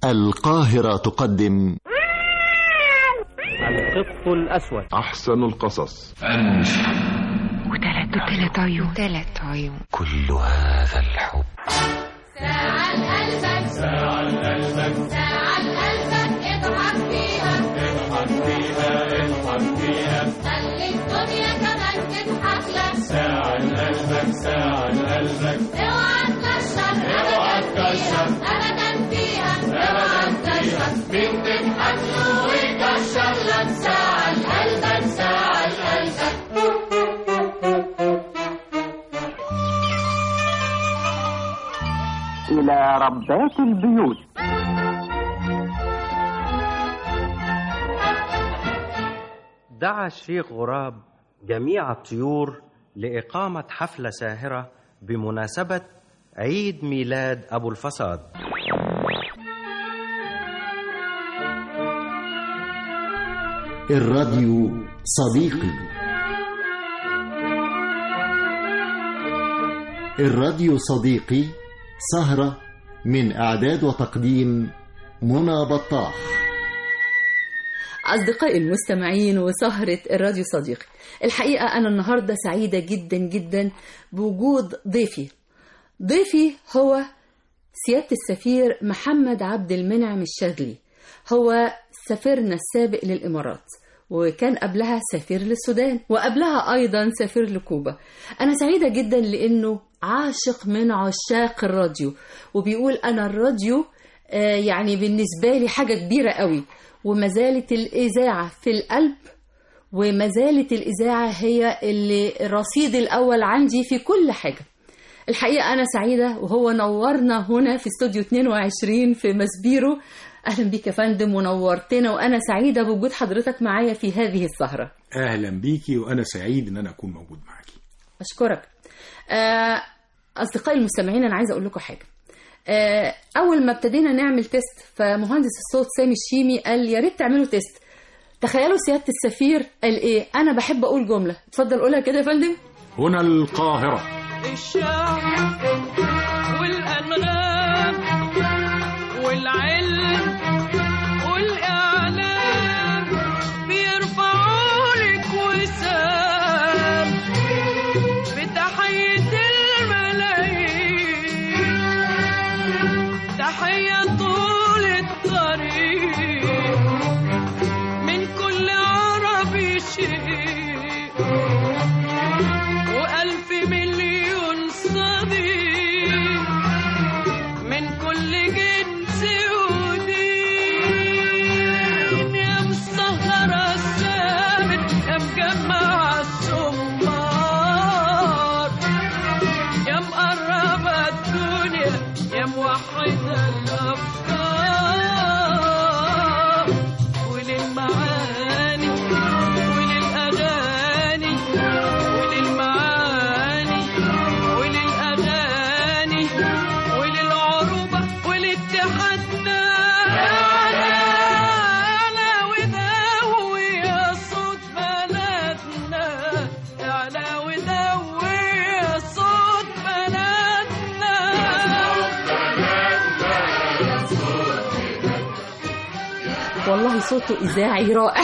القاهرة تقدم القط الأسود أحسن القصص وتلات وتلات عيون تلات عيون كل هذا الحب ساعة لقلبك ساعة لقلبك ساعة لقلبك اضحك فيها اضحك فيها اضحك فيها خلي الدنيا كمان تضحك لك ساعة لقلبك ساعة لقلبك اوعى تكشر اوعى تكشر ابدا فيها اوعى تكشر مين تضحك له ويكشر لك ساعة لقلبك ساعة لقلبك إلى ربات البيوت دعا الشيخ غراب جميع الطيور لإقامة حفلة ساهرة بمناسبة عيد ميلاد أبو الفساد الراديو صديقي الراديو صديقي سهرة من إعداد وتقديم منى بطاح أصدقائي المستمعين وسهرة الراديو صديقي الحقيقة أنا النهاردة سعيدة جدا جدا بوجود ضيفي ضيفي هو سيادة السفير محمد عبد المنعم الشاذلي هو سفيرنا السابق للإمارات وكان قبلها سفير للسودان وقبلها أيضا سفير لكوبا أنا سعيدة جدا لأنه عاشق من عشاق الراديو وبيقول أنا الراديو آه، يعني بالنسبة لي حاجة كبيرة قوي وما زالت الإذاعة في القلب وما زالت الإذاعة هي اللي الرصيد الأول عندي في كل حاجة الحقيقة أنا سعيدة وهو نورنا هنا في استوديو 22 في مسبيرو أهلا بيك يا فندم ونورتنا وأنا سعيدة بوجود حضرتك معايا في هذه السهرة اهلا بيكي وانا سعيد ان انا اكون موجود معاكي أشكرك آه، أصدقائي المستمعين أنا عايزة أقول لكم حاجة آه، أول ما ابتدينا نعمل تيست فمهندس الصوت سامي الشيمي قال يا ريت تعملوا تيست تخيلوا سيادة السفير قال إيه أنا بحب أقول جملة اتفضل قولها كده يا فندم هنا القاهره الشعر والأنغام والعلم والإعلام بيرفعوا لك وسام بتحية الملايين تحية طول الطريق من كل عربي شيء وألف مليون صديق من كل جنس ودين يا مسهرة الثابت يا مجمع السمار يا مقربة الدنيا يا موحدة الأفكار وللمعاني وللأغاني وللمعاني وللأغاني وللعروبة ولاتحادنا أعلى وداوي يا صوت بلدنا أعلى وداوي يا صوت بلدنا والله صوته إذاعي رائع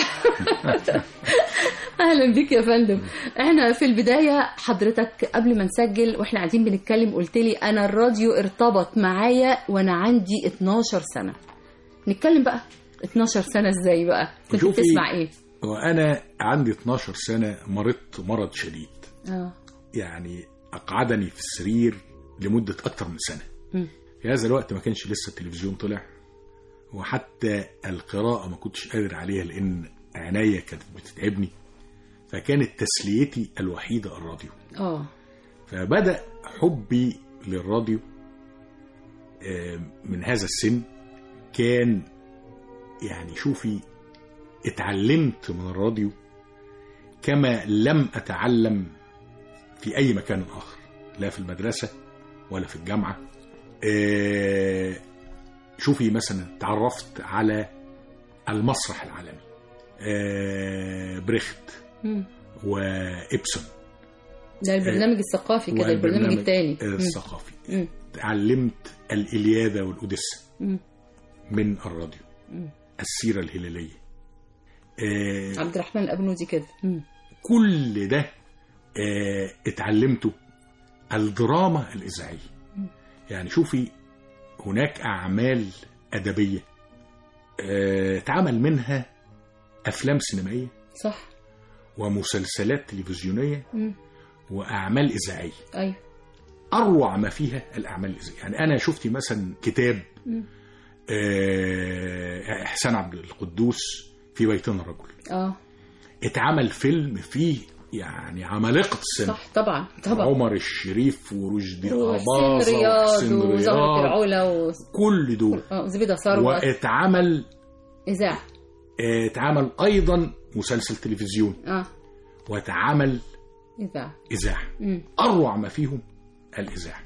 أهلا بك يا فندم احنا في البداية حضرتك قبل ما نسجل واحنا قاعدين بنتكلم قلت لي أنا الراديو ارتبط معايا وأنا عندي 12 سنة نتكلم بقى 12 سنة ازاي بقى كنت شوفي، بتسمع ايه وانا عندي 12 سنه مرضت مرض شديد اه يعني اقعدني في السرير لمده اكتر من سنه مم. في هذا الوقت ما كانش لسه التلفزيون طلع وحتى القراءه ما كنتش قادر عليها لان عينيا كانت بتتعبني فكانت تسليتي الوحيده الراديو اه فبدأ حبي للراديو آه، من هذا السن كان يعني شوفي اتعلمت من الراديو كما لم أتعلم في أي مكان آخر لا في المدرسة ولا في الجامعة آه، شوفي مثلا تعرفت على المسرح العالمي آه، بريخت مم. وإبسون ده البرنامج الثقافي كده البرنامج والبرنامج التاني مم. الثقافي مم. تعلمت الإلياذة والأوديسة مم. من الراديو مم. السيرة الهلالية آه، عبد الرحمن الابنودي كده مم. كل ده آه، اتعلمته الدراما الإذاعية يعني شوفي هناك أعمال أدبية آه، اتعمل منها أفلام سينمائية صح ومسلسلات تلفزيونية مم. وأعمال إذاعية ايوه أروع ما فيها الأعمال الإذاعية يعني أنا شفتي مثلا كتاب مم. آه، إحسان عبد القدوس في بيتنا رجل اه اتعمل فيلم فيه يعني عمالقة السينما صح طبعا طبعا عمر الشريف ورشدي وحسين أباظة رياض وحسين وزهرة رياض العلا و... كل دول آه، وزبيدة ثروت واتعمل إذاعة آه، اتعمل أيضا مسلسل تلفزيون اه واتعمل إذاعة إذاعة مم. أروع ما فيهم الإذاعة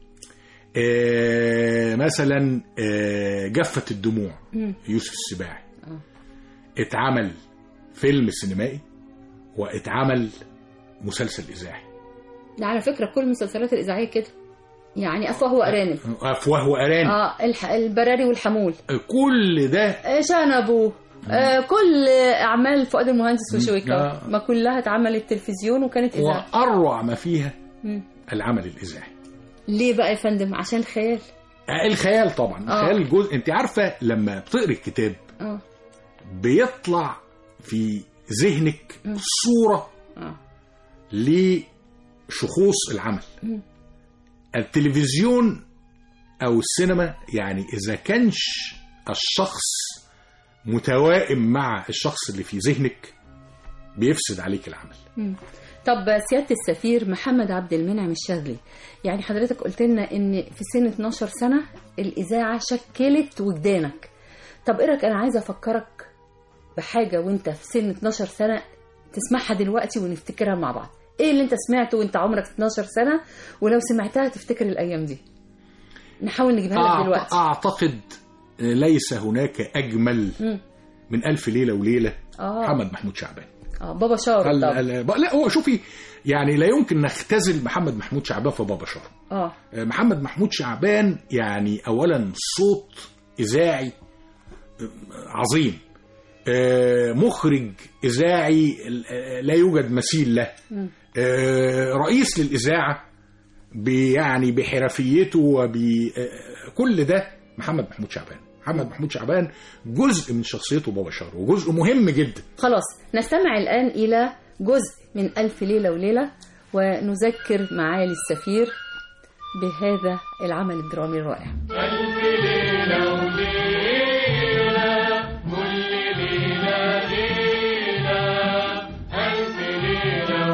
آه، مثلا آه، جفة الدموع مم. يوسف السباعي آه. اتعمل فيلم سينمائي واتعمل مسلسل إذاعي ده على فكرة كل المسلسلات الإذاعية كده يعني أفواه وأرانب أفواه وأرانب اه الح... البراري والحمول كل ده آه، شنبو آه كل أعمال فؤاد المهندس وشويكا آه. ما كلها اتعملت تلفزيون وكانت إذاعة وأروع ما فيها مم. العمل الإذاعي ليه بقى يا فندم عشان الخيال آه، الخيال طبعا آه. الخيال جزء انت عارفه لما بتقري الكتاب اه بيطلع في ذهنك صوره اه لشخوص العمل مم. التلفزيون او السينما يعني اذا كانش الشخص متوائم مع الشخص اللي في ذهنك بيفسد عليك العمل مم. طب سيادة السفير محمد عبد المنعم الشاذلي يعني حضرتك قلت لنا ان في سن 12 سنة الإذاعة شكلت وجدانك طب ايه رأيك انا عايزة افكرك بحاجة وانت في سن 12 سنة تسمعها دلوقتي ونفتكرها مع بعض ايه اللي انت سمعته وانت عمرك 12 سنة ولو سمعتها تفتكر الايام دي نحاول نجيبها لك أعت- دلوقتي اعتقد ليس هناك اجمل مم. من الف ليله وليله اه محمد محمود شعبان اه بابا شارو ال- طب ال- لا هو شوفي يعني لا يمكن نختزل محمد محمود شعبان في بابا شارو اه محمد محمود شعبان يعني اولا صوت اذاعي عظيم آه، مخرج اذاعي آه، لا يوجد مثيل له مم. آه، رئيس للاذاعه ب- يعني بحرفيته وبكل ده محمد محمود شعبان محمد محمود شعبان جزء من شخصيته بابا شارو وجزء مهم جدا خلاص نستمع الآن إلى جزء من ألف ليلة وليلة ونذكر معالي السفير بهذا العمل الدرامي الرائع ألف ليلة وليلة كل ليلة ليلة ألف ليلة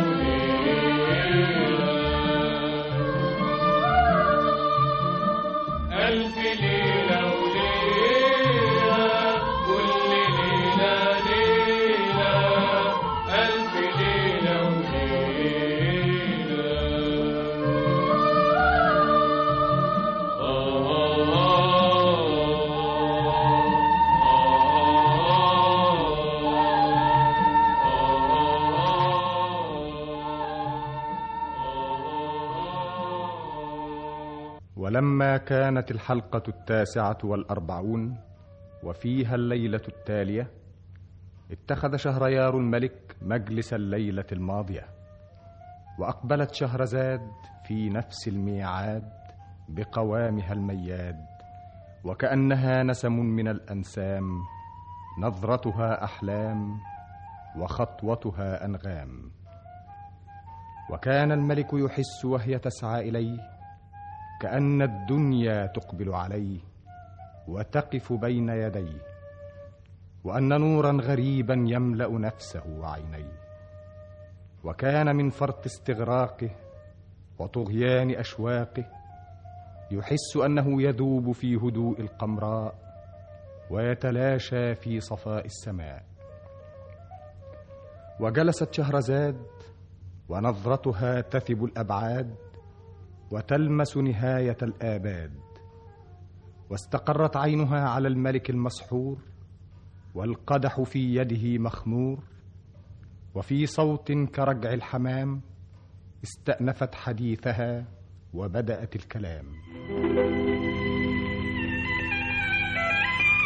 وليلة ألف ليلة وليلة كل ليلة ليلة ألف ليلة ولما كانت الحلقة التاسعة والأربعون وفيها الليلة التالية اتخذ شهريار الملك مجلس الليلة الماضية وأقبلت شهرزاد في نفس الميعاد بقوامها المياد وكأنها نسم من الأنسام نظرتها أحلام وخطوتها أنغام وكان الملك يحس وهي تسعى إليه كأن الدنيا تقبل عليه وتقف بين يديه وأن نورا غريبا يملأ نفسه وعينيه وكان من فرط استغراقه وطغيان أشواقه يحس أنه يذوب في هدوء القمراء ويتلاشى في صفاء السماء وجلست شهرزاد ونظرتها تثب الأبعاد وتلمس نهايه الاباد واستقرت عينها على الملك المسحور والقدح في يده مخمور وفي صوت كرجع الحمام استانفت حديثها وبدات الكلام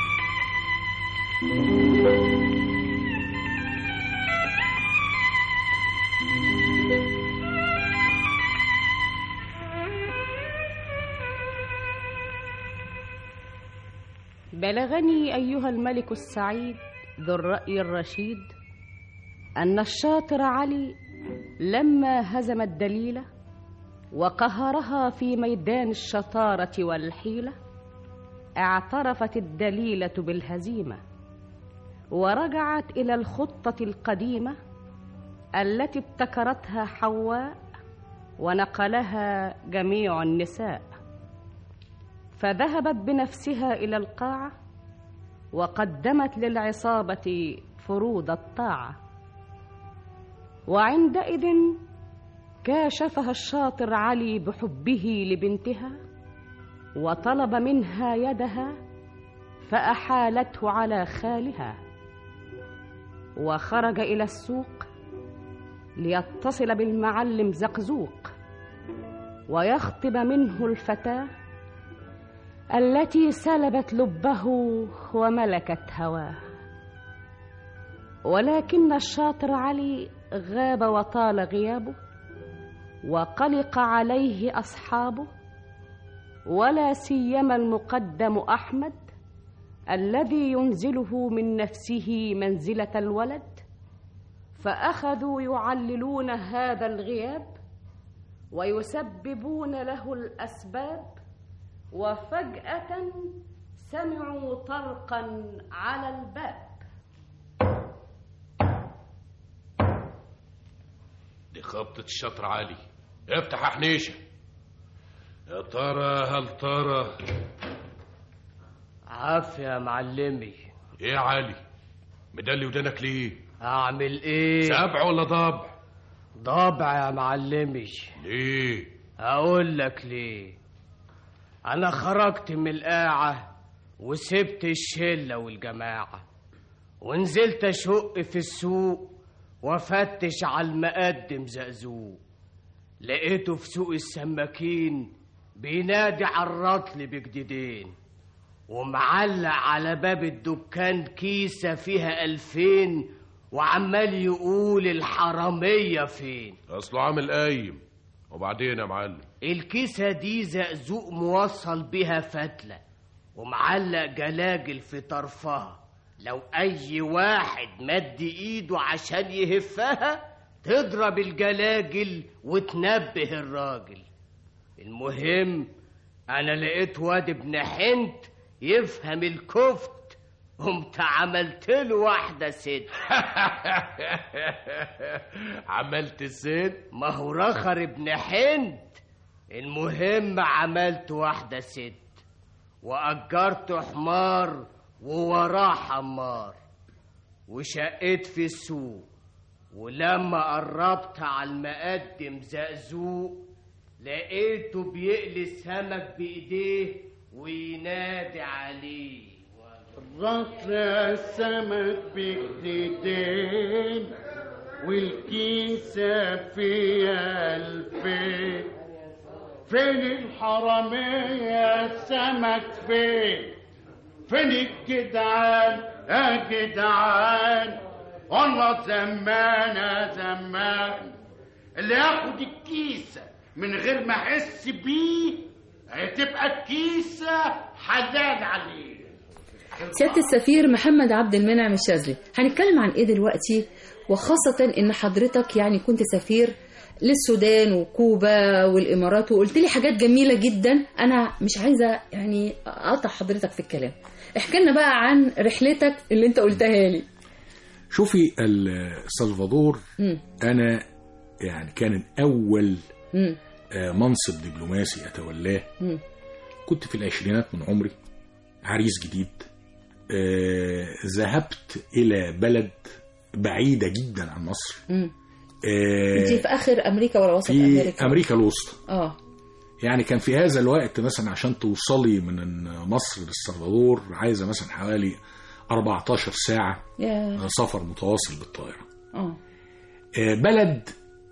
بلغني أيها الملك السعيد ذو الرأي الرشيد أن الشاطر علي لما هزم الدليلة وقهرها في ميدان الشطارة والحيلة اعترفت الدليلة بالهزيمة ورجعت إلى الخطة القديمة التي ابتكرتها حواء ونقلها جميع النساء فذهبت بنفسها الى القاعه وقدمت للعصابه فروض الطاعه وعندئذ كاشفها الشاطر علي بحبه لبنتها وطلب منها يدها فاحالته على خالها وخرج الى السوق ليتصل بالمعلم زقزوق ويخطب منه الفتاه التي سلبت لبه وملكت هواه ولكن الشاطر علي غاب وطال غيابه وقلق عليه اصحابه ولا سيما المقدم احمد الذي ينزله من نفسه منزله الولد فاخذوا يعللون هذا الغياب ويسببون له الاسباب وفجاه سمعوا طرقا على الباب دي خبطة الشطر عالي افتح يا حنيشة يا ترى هل ترى عافية يا معلمي ايه يا علي مدلي ودانك ليه أعمل إيه؟ سبع ولا ضبع ضبع يا معلمي ليه أقول لك ليه أنا خرجت من القاعة وسبت الشلة والجماعة ونزلت أشق في السوق وأفتش على المقدم زقزوق لقيته في سوق السماكين بينادي على الرطل بجديدين ومعلق على باب الدكان كيسة فيها ألفين وعمال يقول الحرامية فين اصله عامل قايم وبعدين يا معلم الكيسة دي زقزوق موصل بيها فتلة ومعلق جلاجل في طرفها لو أي واحد مد إيده عشان يهفها تضرب الجلاجل وتنبه الراجل المهم أنا لقيت واد ابن حنت يفهم الكفت قمت عملت له واحدة ست عملت ست ما هو رخر ابن حنت المهم عملت واحدة ست وأجرت حمار ووراه حمار وشقيت في السوق ولما قربت على المقدم زقزوق لقيته بيقلي السمك بإيديه وينادي عليه رطل السمك بجديدين والكيسة فيها ألفين فين الحرامية السمك فين فين الجدعان يا جدعان والله زمان يا زمان اللي ياخد الكيسة من غير ما احس بيه هتبقى الكيسة حلال عليه سيادة السفير محمد عبد المنعم الشاذلي هنتكلم عن ايه دلوقتي وخاصة ان حضرتك يعني كنت سفير للسودان وكوبا والامارات وقلت لي حاجات جميلة جدا انا مش عايزة يعني اقطع حضرتك في الكلام احكي لنا بقى عن رحلتك اللي انت قلتها لي شوفي السلفادور مم. انا يعني كان اول مم. آه، منصب دبلوماسي اتولاه مم. كنت في العشرينات من عمري عريس جديد آه، ذهبت الى بلد بعيده جدا عن مصر مم. آه، انت في اخر امريكا ولا وسط في امريكا امريكا الوسطى اه يعني كان في هذا الوقت مثلا عشان توصلي من مصر للسلفادور عايزه مثلا حوالي 14 ساعه يا سفر متواصل بالطائره اه آه، بلد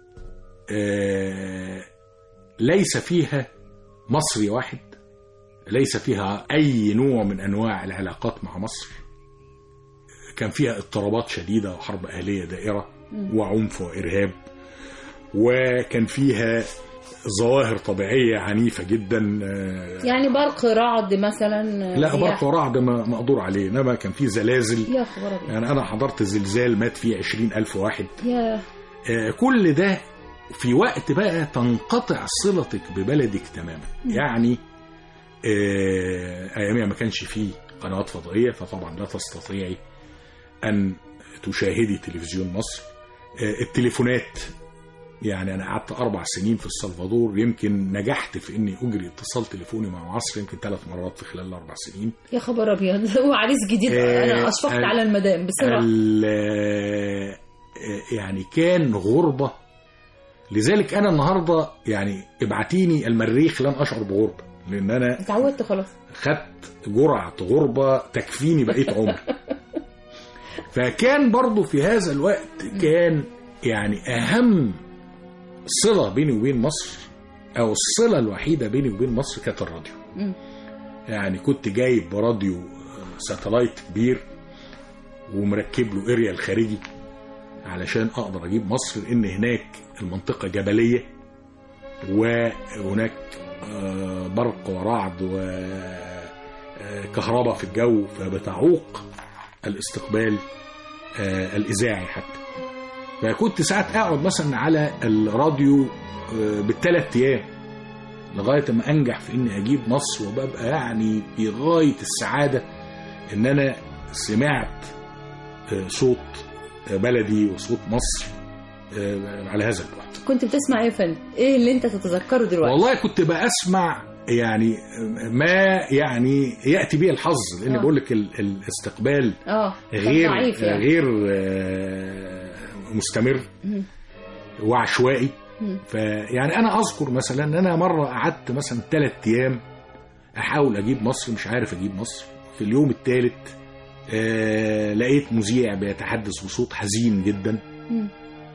آه، ليس فيها مصري واحد ليس فيها أي نوع من أنواع العلاقات مع مصر كان فيها اضطرابات شديدة وحرب أهلية دائرة مم. وعنف وإرهاب وكان فيها ظواهر طبيعية عنيفة جدا آه، يعني برق رعد مثلا لا رياح. برق ورعد ما مقدور عليه إنما كان في زلازل يا خبر أبيض. يعني أنا حضرت زلزال مات فيه عشرين ألف واحد يا آه، كل ده في وقت بقى تنقطع صلتك ببلدك تماما مم. يعني آه، ايامها ما كانش فيه قنوات فضائيه فطبعا لا تستطيعي ان تشاهدي تلفزيون مصر آه، التليفونات يعني انا قعدت اربع سنين في السلفادور يمكن نجحت في اني اجري اتصال تليفوني مع مصر يمكن ثلاث مرات في خلال الاربع سنين يا خبر ابيض هو عريس جديد آه، انا اشفقت آه، على المدام بسرعه ال- آه، يعني كان غربة لذلك أنا النهاردة يعني ابعتيني المريخ لن أشعر بغربة لأن أنا اتعودت خلاص خدت جرعة غربة تكفيني بقية عمري فكان برضو في هذا الوقت كان يعني أهم صلة بيني وبين مصر أو الصلة الوحيدة بيني وبين مصر كانت الراديو مم. يعني كنت جايب راديو ساتلايت كبير ومركب له اريال خارجي علشان اقدر اجيب مصر لان هناك المنطقه جبليه وهناك آه، برق ورعد وكهرباء في الجو فبتعوق الاستقبال آه، الاذاعي حتى فكنت ساعات اقعد مثلا على الراديو آه، بالثلاث ايام لغايه ما انجح في اني اجيب مصر وببقى يعني في غايه السعاده ان انا سمعت آه، صوت آه، بلدي وصوت مصر آه، على هذا البعد كنت بتسمع ايه يا فندم ايه اللي انت تتذكره دلوقتي والله كنت بسمع يعني ما يعني ياتي به الحظ لان آه. بقول لك ال- الاستقبال اه كان غير ضعيف يعني. غير آه، مستمر مم. وعشوائي مم. فيعني انا اذكر مثلا ان انا مره قعدت مثلا ثلاث ايام احاول اجيب مصر مش عارف اجيب مصر في اليوم الثالث آه لقيت مذيع بيتحدث بصوت حزين جدا مم.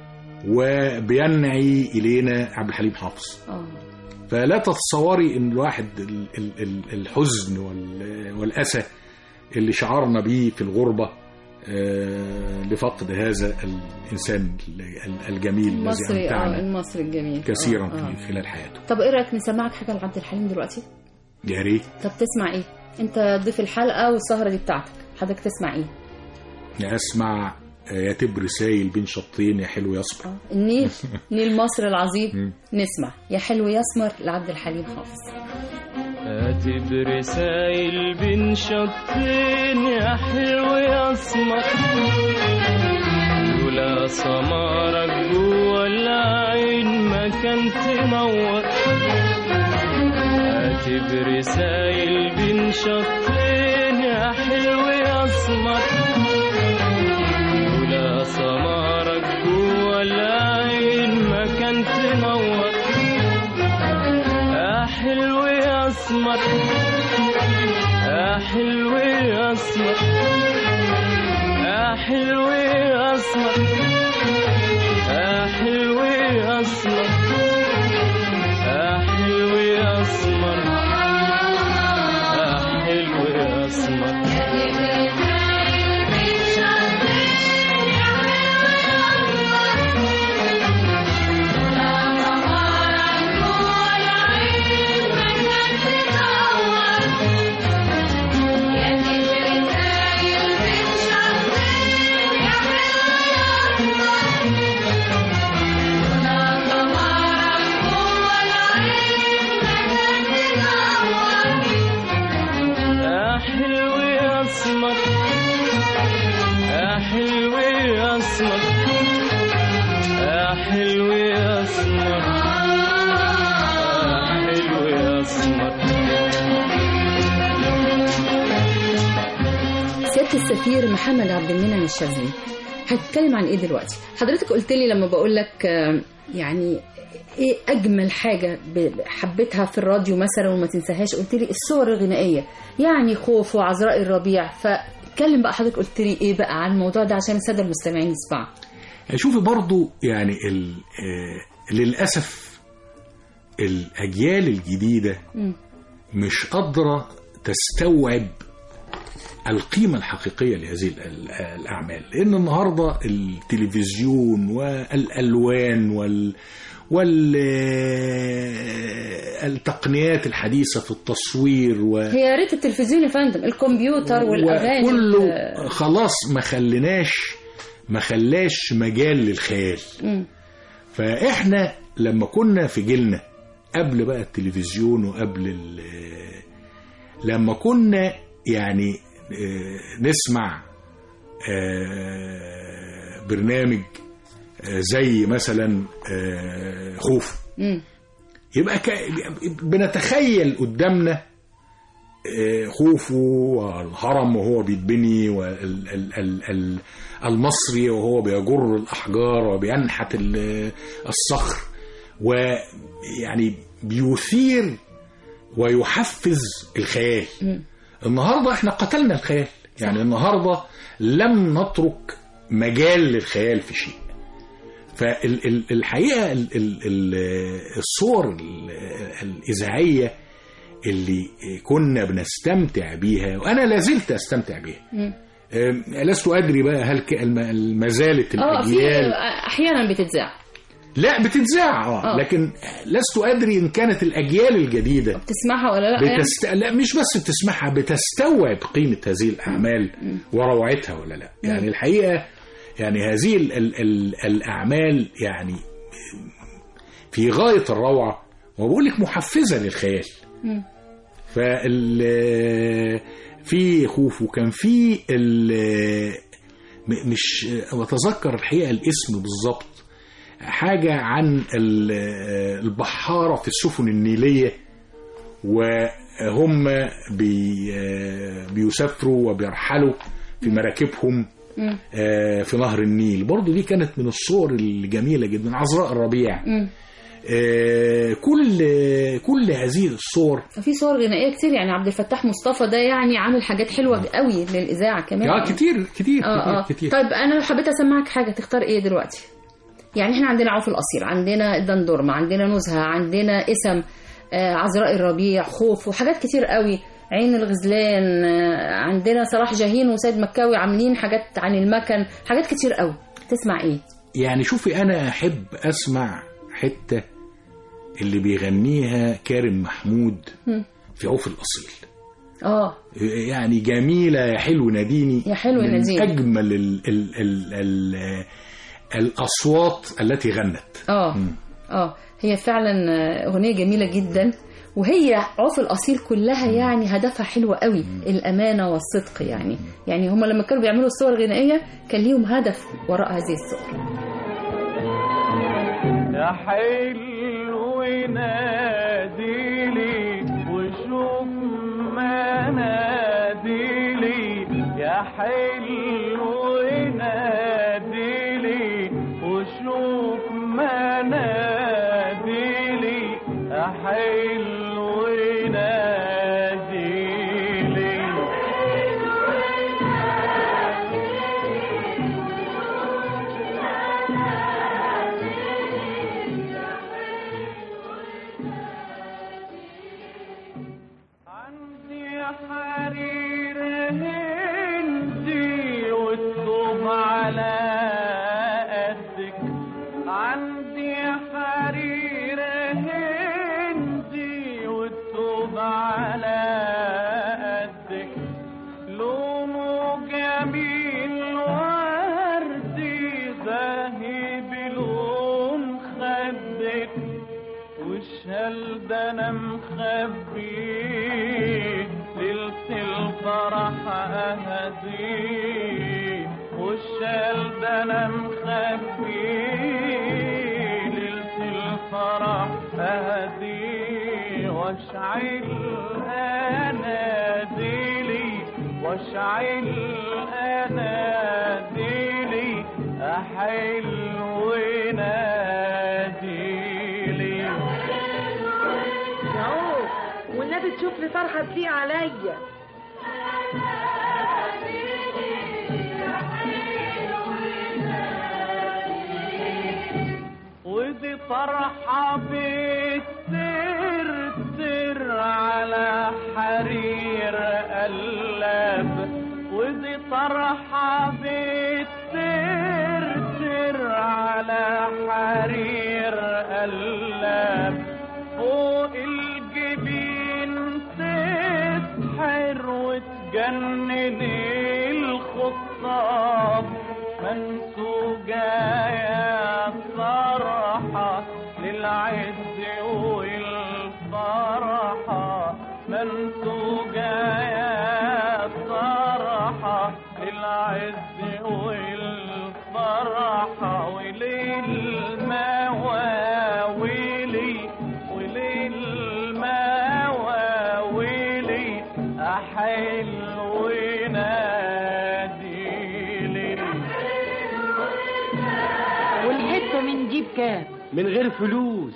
وبينعي الينا عبد الحليم حافظ اه فلا تتصوري ان الواحد ال- ال- ال- الحزن وال- والاسى اللي شعرنا بيه في الغربه آه، لفقد هذا الانسان ال- الجميل الذي المصري اه امتعنا المصري الجميل كثيرا آه. آه. في خلال حياته طب ايه رايك نسمعك حاجه لعبد الحليم دلوقتي يا ريت طب تسمع ايه انت ضيف الحلقه والسهره دي بتاعتك حضرتك تسمع ايه اسمع آه، يا تبر سايل بين شطين يا حلو يصبر النيل نيل مصر العظيم مم. نسمع يا حلو يسمر لعبد الحليم حافظ كاتب رسايل بين شطين يا حلو يا اسمر لولا سمارك جوا العين ما كان تنور كاتب رسايل بين شطين يا حلو يا اسمر لولا سمارك جوا العين ما كان تنور يا حلو يا اسمر يا حلو يا اسمر يا حلو يا اسمر يا حلو يا اسمر يا حلو يا اسمر يا حلو يا اسمر يا حلو يا اسمر يا حلو يا اسمر يا حلو يا اسمر يا حلو يا اسمر سياده السفير محمد عبد المنعم الشاذلي هتتكلم عن ايه دلوقتي حضرتك قلت لي لما بقول لك آه، يعني ايه اجمل حاجه ب- حبيتها في الراديو مثلا وما تنساهاش قلت لي الصور الغنائيه يعني خوف وعذراء الربيع فاتكلم بقى حضرتك قلت لي ايه بقى عن الموضوع ده عشان الساده المستمعين يسمعوا شوفي برضو يعني ال- آه، للأسف الأجيال الجديدة مم. مش قادرة تستوعب القيمة الحقيقية لهذه ال- ال- الأعمال لأن النهاردة التلفزيون والألوان وال والتقنيات الحديثة في التصوير و... هي يا ريت التلفزيون يا فندم الكمبيوتر والاغاني وكله وال- خلاص ما خليناش ما خلاش مجال للخيال مم. فاحنا لما كنا في جيلنا قبل بقى التلفزيون وقبل ال- لما كنا يعني آه، نسمع آه، برنامج آه، زي مثلا آه، خوف مم. يبقى ك... بنتخيل قدامنا آه، خوفو والهرم وهو بيتبني والمصري وهو بيجر الأحجار وبينحت ال- الصخر ويعني بيثير ويحفز الخيال النهاردة احنا قتلنا الخيال يعني النهاردة لم نترك مجال للخيال في شيء فالحقيقة الصور ال- الإذاعية اللي كنا بنستمتع بيها وأنا لازلت أستمتع بيها مم. أم، لست أدري بقى هل ك- الم- ما زالت اه في الأجيال احيانا بتتذاع لا بتتذاع اه آه. لكن لست أدري إن كانت الأجيال الجديدة تسمعها ولا لا يعني؟ بتست... لا مش بس بتسمعها بتستوعب قيمة هذه الأعمال وروعتها ولا لا يعني الحقيقة يعني هذه ال... ال... ال... الأعمال يعني في غاية الروعة وبقول لك محفزة للخيال مم. فال في خوف وكان في ال... م- مش بتذكر الحقيقة الاسم بالظبط حاجة عن ال- البحارة في السفن النيلية وهم بي بيسافروا وبيرحلوا في مراكبهم مم. آه، في نهر النيل برضو دي كانت من الصور الجميلة جدا عذراء الربيع مم. آه، كل كل هذه الصور في صور غنائيه كتير يعني عبد الفتاح مصطفى ده يعني عامل حاجات حلوه قوي للاذاعه كمان اه يعني. كتير كتير اه اه كتير, كتير. طيب انا لو حبيت اسمعك حاجه تختار ايه دلوقتي يعني احنا عندنا عوف الاصيل عندنا الدندورمه عندنا نزهه عندنا اسم آه عذراء الربيع خوف وحاجات كتير قوي عين الغزلان آه عندنا صلاح جاهين وسيد مكاوي عاملين حاجات عن المكن حاجات كتير قوي تسمع ايه يعني شوفي انا احب اسمع حته اللي بيغنيها كارم محمود هم. في عوف الاصيل اه يعني جميله يا حلو ناديني يا حلو من ناديني. اجمل ال ال ال ال الاصوات التي غنت اه مم. اه هي فعلا آه، اغنيه جميله جدا وهي عوف الاصيل كلها يعني هدفها حلو قوي الامانه والصدق يعني يعني هم لما كانوا بيعملوا الصور الغنائيه كان ليهم هدف وراء هذه الصور يا حلو ناديلي وشوف ما ناديلي يا حلو ناديلي وشوف ما ناديلي يا حلو ناديلي عندي حرير هندي والثوب على قدك عندي حرير هندي والثوب على قدك لونه جميل وردي زاهي بلون خدك والشال ده انا مخبيه ليلة الفرح اهديه والشال ده انا مخبيه ليلة الفرح اهديه واشعل اناديلي واشعل اناديلي احلو ناديلي اهو والنبي تشوف لي طرحه تليق عليا ودي طرحة بتر تر على حرير قلب الفرحة بترتر على حرير قلاب فوق الجبين تسحر وتجنن الخطاب منسوجة يا فرحة للعز والفرحة منسوجة يا فرحة للعز والفرحة وللمواويلي وللمواويلي أحلو ناديلي والحتة من دي بكام؟ من غير فلوس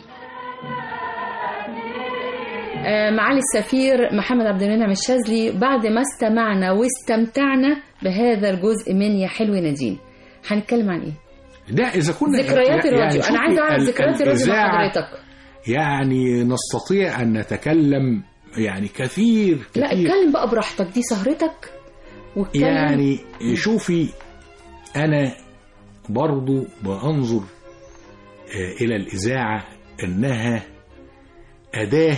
آه، معالي السفير محمد عبد المنعم الشاذلي بعد ما استمعنا واستمتعنا بهذا الجزء من يا حلو نادين هنتكلم عن ايه؟ ده اذا كنا ذكريات الراديو انا عايزه اعرف ال- ذكريات الراديو مع الإذاعة حضرتك يعني نستطيع ان نتكلم يعني كثير لا كثير اتكلم بقى براحتك دي سهرتك واتكلم يعني شوفي انا برضو بانظر آه، الى الاذاعه انها اداه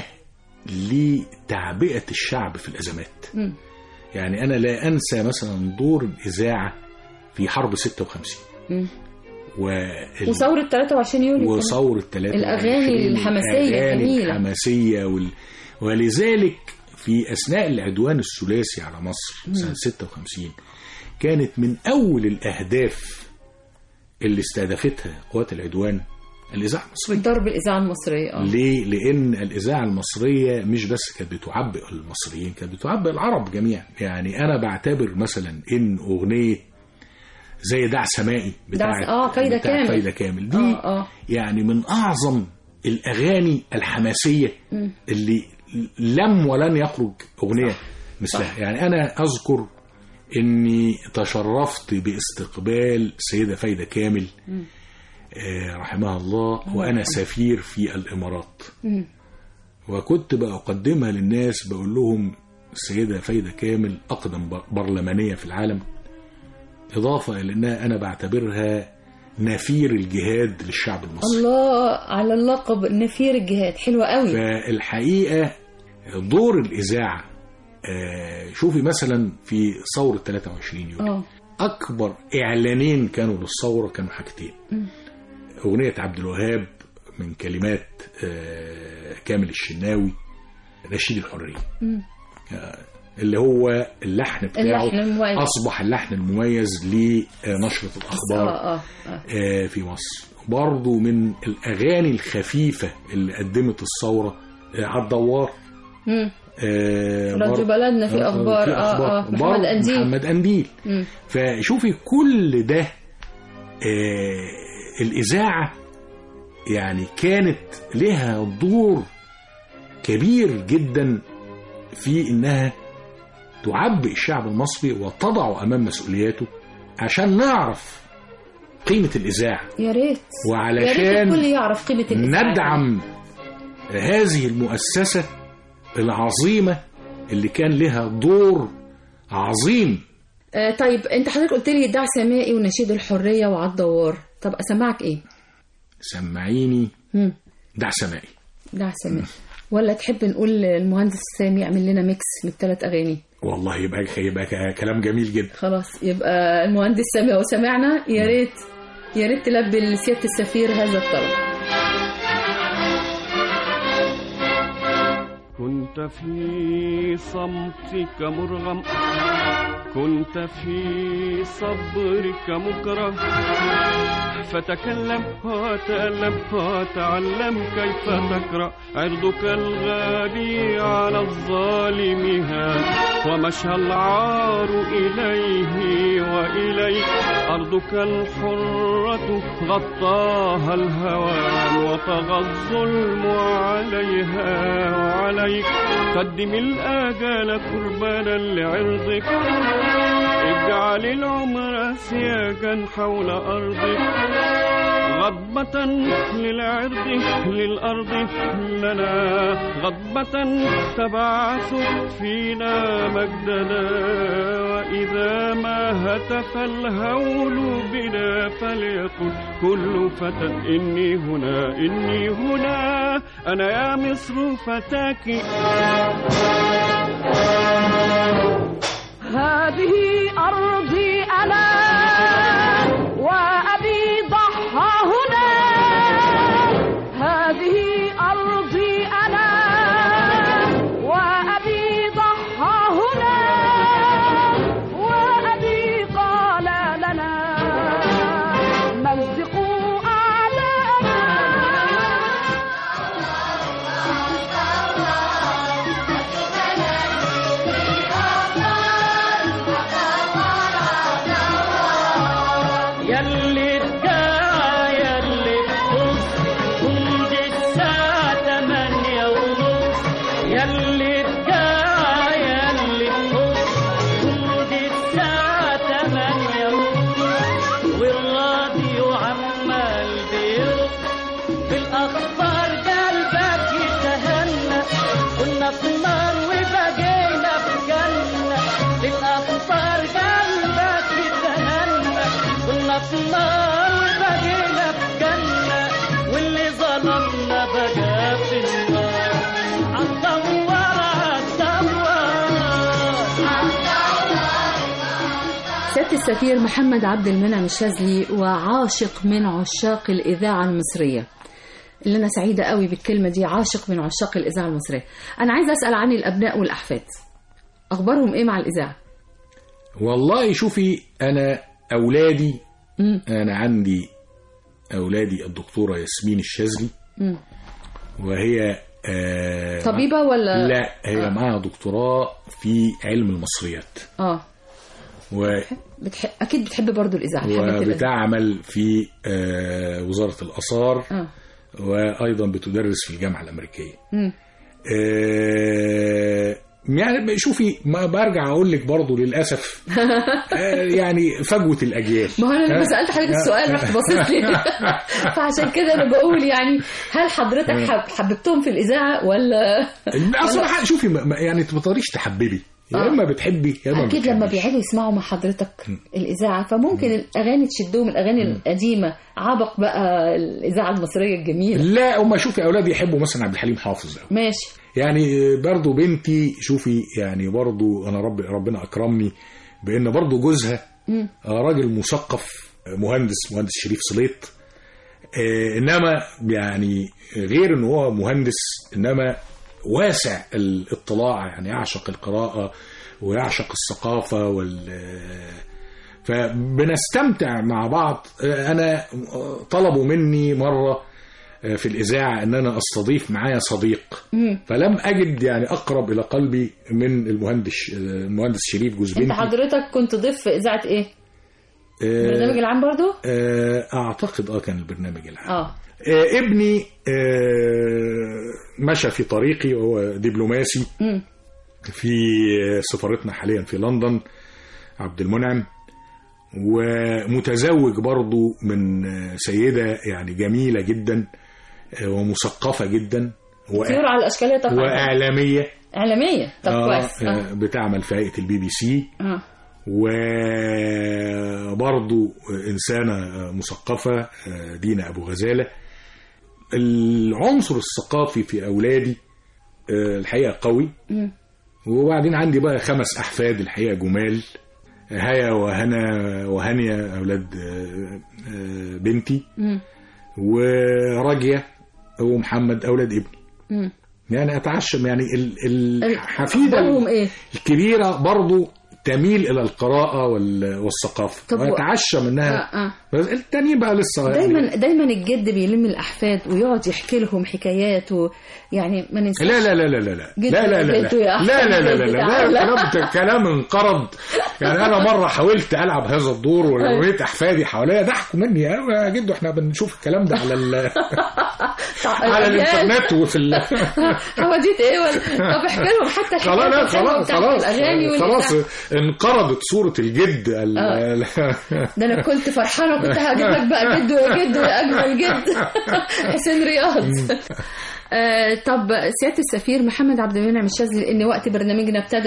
لتعبئه الشعب في الازمات مم. يعني انا لا انسى مثلا دور الاذاعه في حرب 56 مم. وال- وثورة 23 يوليو وثورة 23 الأغاني الحماسية الأغاني الجميلة. الحماسية وال... ولذلك في أثناء العدوان الثلاثي على مصر مم. سنة 56 كانت من أول الأهداف اللي استهدفتها قوات العدوان الإذاعة المصرية ضرب الإذاعة المصرية اه ليه؟ لأن الإذاعة المصرية مش بس كانت بتعبئ المصريين كانت بتعبئ العرب جميعا يعني أنا بعتبر مثلا إن أغنية زي دع سمائي بتاعت دع- آه، فايدة بتاعت كامل. فايدة كامل دي اه اه يعني من أعظم الأغاني الحماسية مم. اللي لم ولن يخرج أغنية مثلها يعني أنا أذكر إني تشرفت باستقبال السيدة فايدة كامل مم. آه، رحمها الله وأنا سفير في الإمارات مم. وكنت بقدمها للناس بقول لهم السيدة فايدة كامل أقدم بر- برلمانية في العالم إضافة إلى أنها أنا بعتبرها نفير الجهاد للشعب المصري الله على اللقب نفير الجهاد حلوة قوي فالحقيقة دور الإذاعة آه، شوفي مثلا في ثورة 23 يوليو اه أكبر إعلانين كانوا للثورة كانوا حاجتين مم. أغنية عبد الوهاب من كلمات آه، كامل الشناوي نشيد الحرية مم. اللي هو اللحن بتاعه اللحن المميز. أصبح اللحن المميز لنشرة الأخبار اه اه اه آه، في مصر برضو من الأغاني الخفيفة اللي قدمت الثورة آه، على الدوار مم. آه، راديو برضو- بلدنا في آه، أخبار. في آه، أخبار. آه، محمد برضو أنديل. محمد أنديل مم. فشوفي كل ده آه، الإذاعة يعني كانت لها دور كبير جدا في إنها تعبئ الشعب المصري وتضعه أمام مسؤولياته عشان نعرف قيمة الإذاعة يا ريت يا ريت وعلشان الكل يعرف قيمة الإذاعة ندعم هذه المؤسسة العظيمة اللي كان لها دور عظيم آه طيب انت حضرتك قلت لي دع سمائي ونشيد الحرية وعلى الدوار طب اسمعك ايه سمعيني مم. دع سمائي دع سمائي ولا تحب نقول المهندس سامي يعمل لنا ميكس للثلاث اغاني والله يبقى يبقى ك- كلام جميل جدا خلاص يبقى المهندس سامي لو سمعنا يا ريت يا ريت تلبي لسيادة السفير هذا الطلب كنت في صمتك مرغم كنت في صبرك مكره فتكلم وتألم وتعلم كيف تقرأ عرضك الغالي على الظالم هان ومشى العار إليه وإليك أرضك الحرة غطاها الهوان وطغى الظلم عليها وعليك قدم الآجال قربانا لعرضك اجعل العمر سياجا حول أرضك غضبة للعرض للأرض لنا غضبة تبعث فينا مجدنا وإذا ما هتف الهول بنا فليقل كل فتى إني هنا إني هنا أنا يا مصر فتاك هذه أرضي أنا وأبي ضحى هنا هذه أرضي أنا وأبي ضحى هنا وأبي قال لنا مزقوا يلي تجاع يلي تبص كنت الساعة تمانية ونص يلي تجاع يلي تبص كنت الساعة تمانية ونص والراديو عمال بيرق في الأخبار قلبك يتهنى كنا في نار وبقينا في جنة في الأخبار قلبك يتهنى كنا في نار وبقينا في جنة واللي ظلمنا بقى في النار عالدوار عالدوار سيادة السفير محمد عبد المنعم الشاذلي وعاشق من عشاق الإذاعة المصرية اللي أنا سعيدة قوي بالكلمة دي عاشق من عشاق الإذاعة المصرية أنا عايزة أسأل عن الأبناء والأحفاد أخبارهم إيه مع الإذاعة؟ والله شوفي انا اولادي مم. انا عندي اولادي الدكتوره ياسمين الشاذلي مم. وهي آه طبيبة ولا لا هي آه. معاها دكتوراه في علم المصريات آه و... بتحب أكيد بتحب برضو الإذاعة حبيت الإذاعة وبتعمل في آه وزاره الاثار آه. وايضا بتدرس في الجامعه الامريكيه مم. آه، يعني شوفي ما برجع اقول لك برضه للاسف آه، يعني فجوه الاجيال ما هو انا لما آه، سالت حضرتك آه. السؤال رحت بصيت لي فعشان كده انا بقول يعني هل حضرتك حب حببتهم في الاذاعه ولا اصل ما حد- شوفي ما- ما- يعني انت ما تقدريش تحببي يا آه. اما بتحبي يا اما ما اكيد لما بتحبيش. بيقعدوا يسمعوا مع حضرتك الاذاعه فممكن الاغاني تشدهم الاغاني القديمه عبق بقى الاذاعه المصريه الجميله لا هم شوفي اولادي يحبوا مثلا عبد الحليم حافظ أوي. ماشي يعني برضو بنتي شوفي يعني برضو انا رب ربنا اكرمني بان برضو جوزها مم. راجل مثقف مهندس مهندس شريف سليط آه، انما يعني غير ان هو مهندس انما واسع الاطلاع يعني يعشق القراءة ويعشق الثقافة وال فبنستمتع مع بعض آه، انا طلبوا مني مرة آه، في الإذاعة أن أنا أستضيف معايا صديق مم. فلم أجد يعني أقرب إلى قلبي من المهندس المهندس شريف جوز انت بنتي حضرتك كنت ضيف في اذاعه ايه آه، البرنامج العام برضو آه، أعتقد أه كان البرنامج العام اه آه، ابني آه، مشى في طريقي وهو دبلوماسي مم. في سفارتنا حاليا في لندن عبد المنعم ومتزوج برضو من سيدة يعني جميلة جدا آه، ومثقفة جدا وأ- طيور على الاشكاليه طبعا وإعلامية اعلاميه طب آه، كويس آه، اه, بتعمل في هيئة البي بي سي آه. وبرضو إنسانة مثقفة آه، دينا أبو غزالة العنصر الثقافي في أولادي آه، الحقيقة قوي مم. وبعدين عندي بقى خمس أحفاد الحقيقة جمال هيا وهنا وهانيا أولاد آه، آه، بنتي مم. وراجية ومحمد أولاد ابني مم. يعني أتعشم يعني ال- الحفيدة أخبارهم ايه الكبيرة برضو تميل إلى القراءة وال- والثقافة طب و- وأتعشم إنها آه آه. بس التانيين بقى لسه يعني دايما دايما الجد بيلم الاحفاد ويقعد يحكي لهم حكايات ويعني ما ننساش لا لا لا لا لا لا جد لا لا لا جدو يا لا أحمد، لا لا لا لا جد لا تعالى. لا الكلام ده كلام انقرض يعني انا مره حاولت العب هذا الدور ولقيت احفادي حواليا ضحكوا مني قالوا يا جدو احنا بنشوف الكلام ده على ال- على الانترنت وفي ال... حواديت ايه ولا طب احكي لهم حتى الحكايات خلاص لا الحلوة خلاص بتاعت خلاص الاغاني والبتاع. خلاص انقرضت صوره الجد ال- آه. ده انا كنت فرحانه كنت هجيب لك بقى جد يا جد يا اجمل جد حسين رياض آه طب سياده السفير محمد عبد المنعم الشاذلي ان وقت برنامجنا ابتدى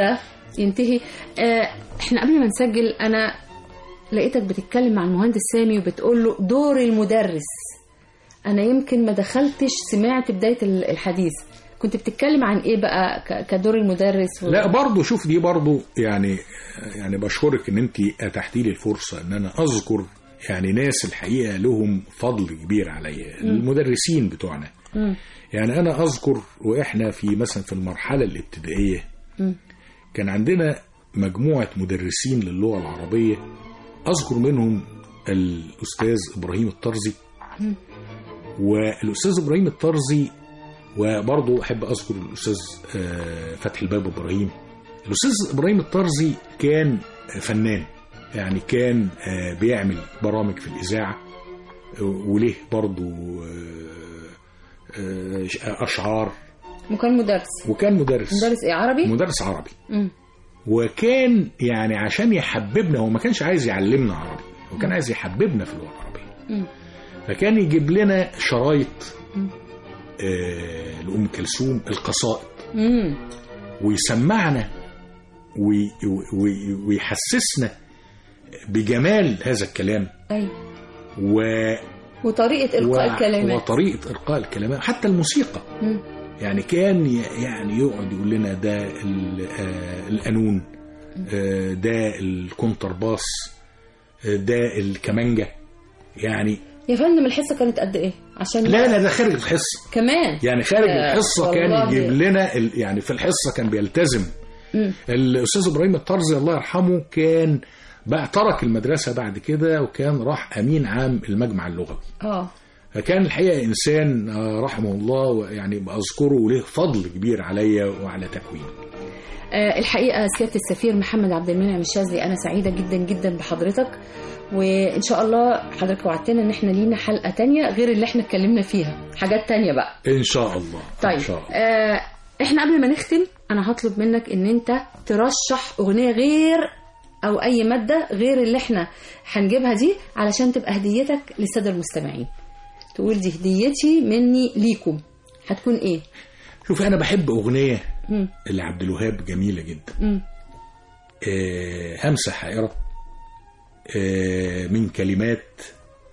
ينتهي آه، احنا قبل ما نسجل انا لقيتك بتتكلم مع المهندس سامي وبتقول له دور المدرس انا يمكن ما دخلتش سمعت بدايه ال- الحديث كنت بتتكلم عن ايه بقى ك- كدور المدرس و... لا برضه شوف دي برضه يعني يعني بشكرك ان انت اتحتي لي الفرصه ان انا اذكر يعني ناس الحقيقه لهم فضل كبير عليا مم. المدرسين بتوعنا مم. يعني انا اذكر واحنا في مثلا في المرحله الابتدائيه مم. كان عندنا مجموعه مدرسين للغه العربيه اذكر منهم الاستاذ ابراهيم الطرزي مم. والاستاذ ابراهيم الطرزي وبرضه احب اذكر الاستاذ آه، فتحي الباب ابراهيم الاستاذ ابراهيم الطرزي كان فنان يعني كان آه، بيعمل برامج في الاذاعه آه، وليه برضه آه، آه، اشعار وكان مدرس وكان مدرس مدرس ايه عربي مدرس عربي مم. وكان يعني عشان يحببنا هو ما كانش عايز يعلمنا عربي هو كان عايز يحببنا في اللغه العربيه مم. فكان يجيب لنا شرايط مم. آه لأم كلثوم القصائد مم. ويسمعنا وي وي ويحسسنا بجمال هذا الكلام ايوه و وطريقه القاء و- الكلمات وطريقة إلقاء الكلمات حتى الموسيقى مم. يعني كان ي- يعني يقعد يقول لنا ده ال- آه، القانون آه، ده الكونترباس آه، ده الكمانجة يعني يا فندم الحصه كانت قد ايه عشان لا لا ده خارج الحصة كمان يعني خارج آه، الحصة كان والله. يجيب لنا ال- يعني في الحصة كان بيلتزم مم. الأستاذ إبراهيم الطرزي الله يرحمه كان بقى ترك المدرسة بعد كده وكان راح أمين عام المجمع اللغوي اه فكان الحقيقة إنسان آه، رحمه الله ويعني بأذكره وله فضل كبير عليا وعلى تكويني آه، الحقيقة سيادة السفير محمد عبد المنعم الشاذلي أنا سعيدة جدا جدا بحضرتك وإن شاء الله حضرتك وعدتنا إن إحنا لينا حلقة تانية غير اللي إحنا اتكلمنا فيها حاجات تانية بقى إن شاء الله طيب إن شاء الله آه إحنا قبل ما نختم أنا هطلب منك إن أنت ترشح أغنية غير أو أي مادة غير اللي إحنا هنجيبها دي علشان تبقى هديتك للسادة المستمعين تقول دي هديتي مني ليكم هتكون إيه؟ شوف أنا بحب أغنية مم. لعبد الوهاب جميلة جدا مم. آه، همسة حائرة آه، من كلمات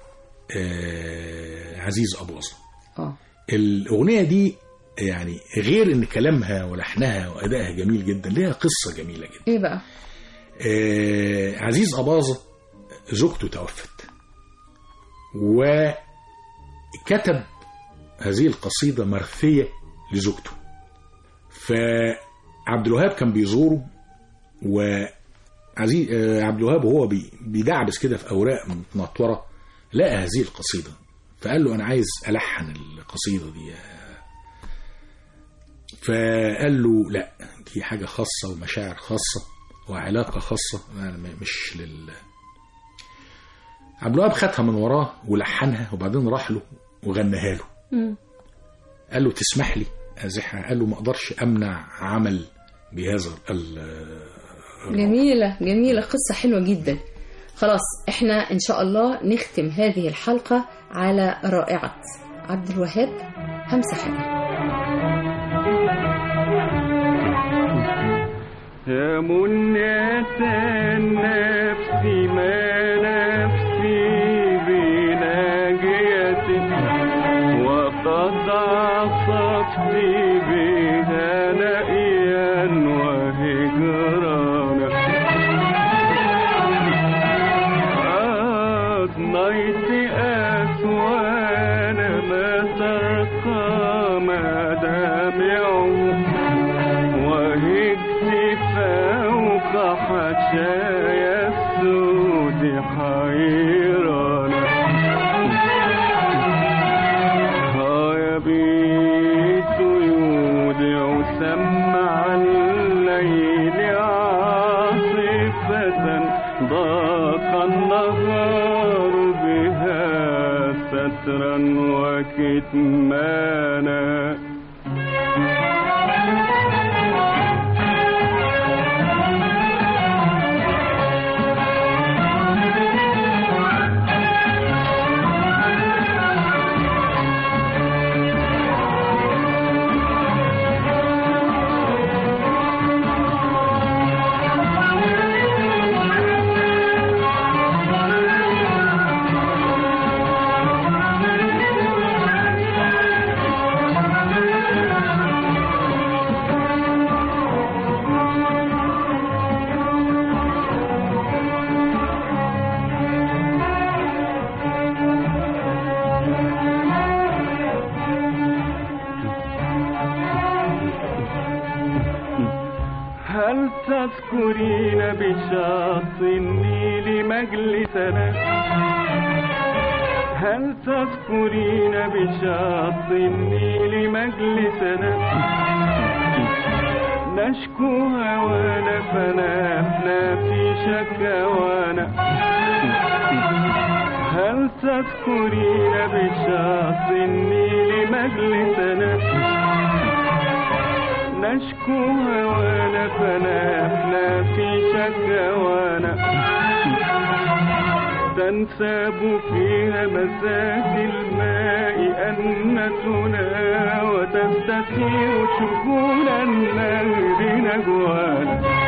آه، عزيز أباظة آه الأغنية دي يعني غير إن كلامها ولحنها وأدائها جميل جدا ليها قصة جميلة جدا إيه بقى؟ آه، عزيز أباظة زوجته توفت وكتب هذه القصيدة مرثية لزوجته فعبد الوهاب كان بيزوره وعزيز آه، عبد الوهاب وهو بي- بيدعبس كده في أوراق متنطورة لقى هذه القصيدة فقال له أنا عايز ألحن القصيدة دي فقال له لا دي حاجة خاصة ومشاعر خاصة وعلاقة خاصة يعني م- مش لل عبد الوهاب خدها من وراه ولحنها وبعدين راح له وغناها له مم. قال له تسمح لي ازحها قال له ما اقدرش امنع عمل بهذا ال- جميلة جميلة قصة حلوة جدا خلاص احنا ان شاء الله نختم هذه الحلقة على رائعة عبد الوهاب همسة حاجة يا منية النفس ما نفسي بناجية وقد عصفت بها نائيا وهجرانا أضنيت أسوان ما ترقى مدامعه وهجت فوق حشايا السود حيرانا ها يبيت يودع سمع الليل عاصفة ضاق النهار بها سترا وكتمانا تذكرين بشط النيل مجلسنا هل تذكرين بشط النيل مجلسنا نشكو هوانا فنحنا في شكوانا هل تذكرين بشط النيل مجلسنا نشكو هوانا فنحنا في شكوانا تنساب فيها مساك الماء أنتنا وتستثير شجون النهر نجوانا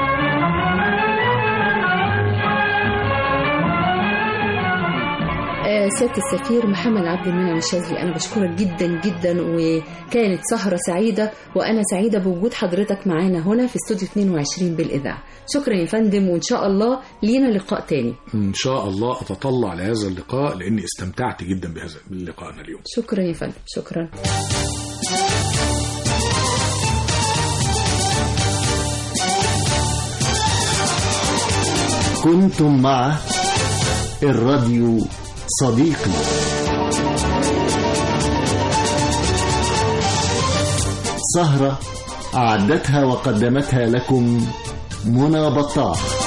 آه، سيادة السفير محمد عبد المنعم الشاذلي أنا بشكرك جدا جدا وكانت سهرة سعيدة وأنا سعيدة بوجود حضرتك معانا هنا في استوديو 22 بالإذاعة شكرا يا فندم وإن شاء الله لينا لقاء تاني ان شاء الله اتطلع لهذا اللقاء لاني استمتعت جدا بهذا بلقائنا اليوم شكرا يا فندم شكرا كنتم مع الراديو صديقي سهرة أعدتها وقدمتها لكم منى بطاح